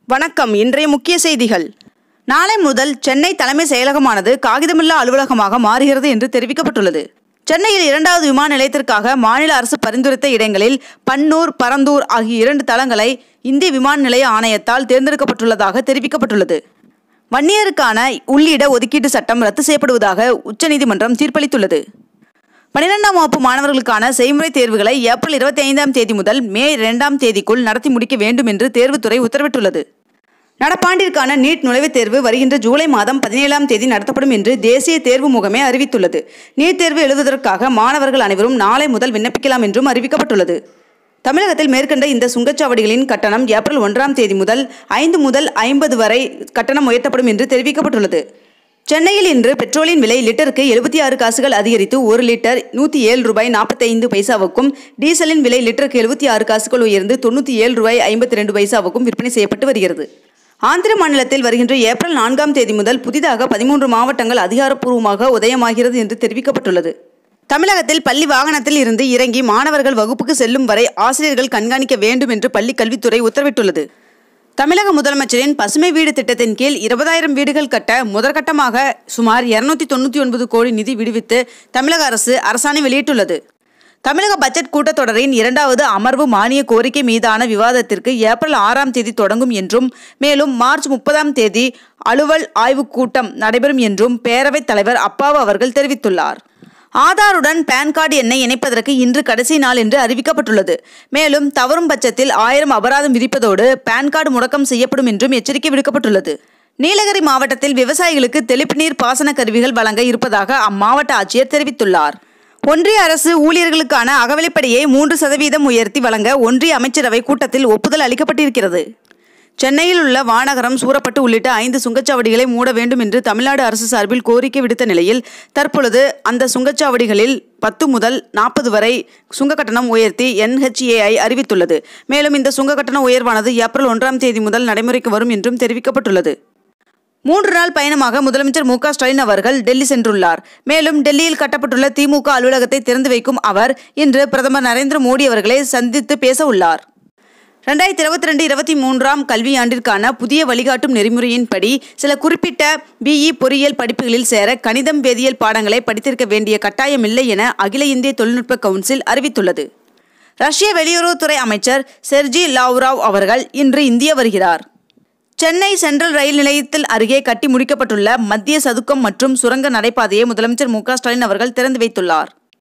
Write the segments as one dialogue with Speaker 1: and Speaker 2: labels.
Speaker 1: வணக்கம் இன்றைய முக்கிய செய்திகள் நாளை முதல் சென்னை தலைமை செயலகமானது காகிதமில்லா அலுவலகமாக மாறுகிறது என்று தெரிவிக்கப்பட்டுள்ளது சென்னையில் இரண்டாவது விமான நிலையத்திற்காக மாநில அரசு பரிந்துரைத்த இடங்களில் பன்னூர் பரந்தூர் ஆகிய இரண்டு தளங்களை இந்திய விமான நிலைய ஆணையத்தால் தேர்ந்தெடுக்கப்பட்டுள்ளதாக தெரிவிக்கப்பட்டுள்ளது வன்னியருக்கான உள்ளிட ஒதுக்கீட்டு சட்டம் ரத்து செய்யப்படுவதாக உச்சநீதிமன்றம் தீர்ப்பளித்துள்ளது பனிரெண்டாம் வகுப்பு மாணவர்களுக்கான செய்முறை தேர்வுகளை ஏப்ரல் இருபத்தி ஐந்தாம் தேதி முதல் மே இரண்டாம் தேதிக்குள் நடத்தி முடிக்க வேண்டும் என்று தேர்வுத்துறை உத்தரவிட்டுள்ளது நடப்பாண்டிற்கான நீட் நுழைவுத் தேர்வு வருகின்ற ஜூலை மாதம் பதினேழாம் தேதி நடத்தப்படும் என்று தேசிய தேர்வு முகமே அறிவித்துள்ளது நீட் தேர்வு எழுதுவதற்காக மாணவர்கள் அனைவரும் நாளை முதல் விண்ணப்பிக்கலாம் என்றும் அறிவிக்கப்பட்டுள்ளது தமிழகத்தில் மேற்கண்ட இந்த சுங்கச்சாவடிகளின் கட்டணம் ஏப்ரல் ஒன்றாம் தேதி முதல் ஐந்து முதல் ஐம்பது வரை கட்டணம் உயர்த்தப்படும் என்று தெரிவிக்கப்பட்டுள்ளது சென்னையில் இன்று பெட்ரோலின் விலை லிட்டருக்கு எழுபத்தி ஆறு காசுகள் அதிகரித்து ஒரு லிட்டர் நூற்றி ஏழு ரூபாய் நாற்பத்தைந்து பைசாவுக்கும் டீசலின் விலை லிட்டருக்கு எழுபத்தி ஆறு காசுகள் உயர்ந்து தொண்ணூற்றி ஏழு ரூபாய் ஐம்பத்தி ரெண்டு பைசாவுக்கும் விற்பனை செய்யப்பட்டு வருகிறது ஆந்திர மாநிலத்தில் வருகின்ற ஏப்ரல் நான்காம் தேதி முதல் புதிதாக பதிமூன்று மாவட்டங்கள் அதிகாரப்பூர்வமாக உதயமாகிறது என்று தெரிவிக்கப்பட்டுள்ளது தமிழகத்தில் பள்ளி வாகனத்தில் இருந்து இறங்கி மாணவர்கள் வகுப்புக்கு செல்லும் வரை ஆசிரியர்கள் கண்காணிக்க வேண்டும் என்று பள்ளி கல்வித்துறை உத்தரவிட்டுள்ளது தமிழக முதலமைச்சரின் பசுமை வீடு திட்டத்தின் கீழ் இருபதாயிரம் வீடுகள் கட்ட முதற்கட்டமாக சுமார் இருநூத்தி தொண்ணூற்றி ஒன்பது கோடி நிதி விடுவித்து தமிழக அரசு அரசாணை வெளியிட்டுள்ளது தமிழக பட்ஜெட் கூட்டத்தொடரின் இரண்டாவது அமர்வு மானிய கோரிக்கை மீதான விவாதத்திற்கு ஏப்ரல் ஆறாம் தேதி தொடங்கும் என்றும் மேலும் மார்ச் முப்பதாம் தேதி அலுவல் ஆய்வுக் கூட்டம் நடைபெறும் என்றும் பேரவைத் தலைவர் அப்பாவு அவர்கள் தெரிவித்துள்ளார் ஆதாருடன் பான் கார்டு எண்ணை இணைப்பதற்கு இன்று கடைசி நாள் என்று அறிவிக்கப்பட்டுள்ளது மேலும் தவறும் பட்சத்தில் ஆயிரம் அபராதம் விதிப்பதோடு பான் கார்டு முடக்கம் செய்யப்படும் என்றும் எச்சரிக்கை விடுக்கப்பட்டுள்ளது நீலகிரி மாவட்டத்தில் விவசாயிகளுக்கு தெளிப்பு நீர் பாசன கருவிகள் வழங்க இருப்பதாக அம்மாவட்ட ஆட்சியர் தெரிவித்துள்ளார் ஒன்றிய அரசு ஊழியர்களுக்கான அகவிலைப்படியை மூன்று சதவீதம் உயர்த்தி வழங்க ஒன்றிய அமைச்சரவை கூட்டத்தில் ஒப்புதல் அளிக்கப்பட்டிருக்கிறது சென்னையில் உள்ள வானகரம் சூரப்பட்டு உள்ளிட்ட ஐந்து சுங்கச்சாவடிகளை மூட வேண்டும் என்று தமிழ்நாடு அரசு சார்பில் கோரிக்கை விடுத்த நிலையில் தற்பொழுது அந்த சுங்கச்சாவடிகளில் பத்து முதல் நாற்பது வரை சுங்க கட்டணம் உயர்த்தி என்ஹெச்ஏஐ அறிவித்துள்ளது மேலும் இந்த சுங்க கட்டண உயர்வானது ஏப்ரல் ஒன்றாம் தேதி முதல் நடைமுறைக்கு வரும் என்றும் தெரிவிக்கப்பட்டுள்ளது மூன்று நாள் பயணமாக முதலமைச்சர் மு க ஸ்டாலின் அவர்கள் டெல்லி சென்றுள்ளார் மேலும் டெல்லியில் கட்டப்பட்டுள்ள திமுக அலுவலகத்தை திறந்து வைக்கும் அவர் இன்று பிரதமர் நரேந்திர மோடி அவர்களை சந்தித்து பேச உள்ளார் ரெண்டாயிரத்தி இருபத்தி ரெண்டு இருபத்தி மூன்றாம் கல்வியாண்டிற்கான புதிய வழிகாட்டும் நெறிமுறையின்படி சில குறிப்பிட்ட பிஇ பொறியியல் படிப்புகளில் சேர கணிதம் வேதியியல் பாடங்களை படித்திருக்க வேண்டிய கட்டாயமில்லை என அகில இந்திய தொழில்நுட்ப கவுன்சில் அறிவித்துள்ளது ரஷ்ய வெளியுறவுத்துறை அமைச்சர் செர்ஜி லாவ்ராவ் அவர்கள் இன்று இந்தியா வருகிறார் சென்னை சென்ட்ரல் ரயில் நிலையத்தில் அருகே கட்டி முடிக்கப்பட்டுள்ள மத்திய சதுக்கம் மற்றும் சுரங்க நடைபாதையை முதலமைச்சர் மு க ஸ்டாலின் அவர்கள் திறந்து வைத்துள்ளார்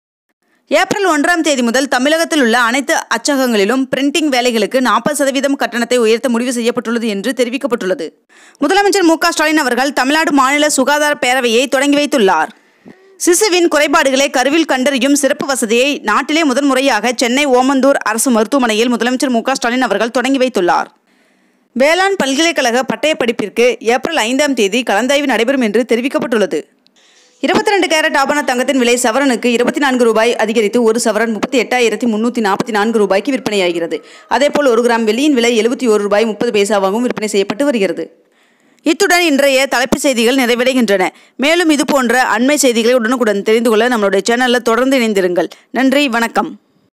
Speaker 1: ஏப்ரல் ஒன்றாம் தேதி முதல் தமிழகத்தில் உள்ள அனைத்து அச்சகங்களிலும் பிரிண்டிங் வேலைகளுக்கு நாற்பது சதவீதம் கட்டணத்தை உயர்த்த முடிவு செய்யப்பட்டுள்ளது என்று தெரிவிக்கப்பட்டுள்ளது முதலமைச்சர் மு க ஸ்டாலின் அவர்கள் தமிழ்நாடு மாநில சுகாதார பேரவையை தொடங்கி வைத்துள்ளார் சிசுவின் குறைபாடுகளை கருவில் கண்டறியும் சிறப்பு வசதியை நாட்டிலே முதன்முறையாக சென்னை ஓமந்தூர் அரசு மருத்துவமனையில் முதலமைச்சர் மு க ஸ்டாலின் அவர்கள் தொடங்கி வைத்துள்ளார் வேளாண் பல்கலைக்கழக பட்டயப் படிப்பிற்கு ஏப்ரல் ஐந்தாம் தேதி கலந்தாய்வு நடைபெறும் என்று தெரிவிக்கப்பட்டுள்ளது இருபத்தி ரெண்டு கேரட் ஆபண தங்கத்தின் விலை சவரனுக்கு இருபத்தி நான்கு ரூபாய் அதிகரித்து ஒரு சவரன் முப்பத்தி எட்டாயிரத்தி முன்னூற்றி நாற்பத்தி நான்கு ரூபாய்க்கு விற்பனையாகிறது அதேபோல் ஒரு கிராம் வெள்ளியின் விலை எழுபத்தி ஒரு ரூபாய் முப்பது பைசாவாகவும் விற்பனை செய்யப்பட்டு வருகிறது இத்துடன் இன்றைய தலைப்புச் செய்திகள் நிறைவடைகின்றன மேலும் இது போன்ற அண்மை செய்திகளை உடனுக்குடன் தெரிந்து கொள்ள நம்மளுடைய சேனலில் தொடர்ந்து இணைந்திருங்கள் நன்றி வணக்கம்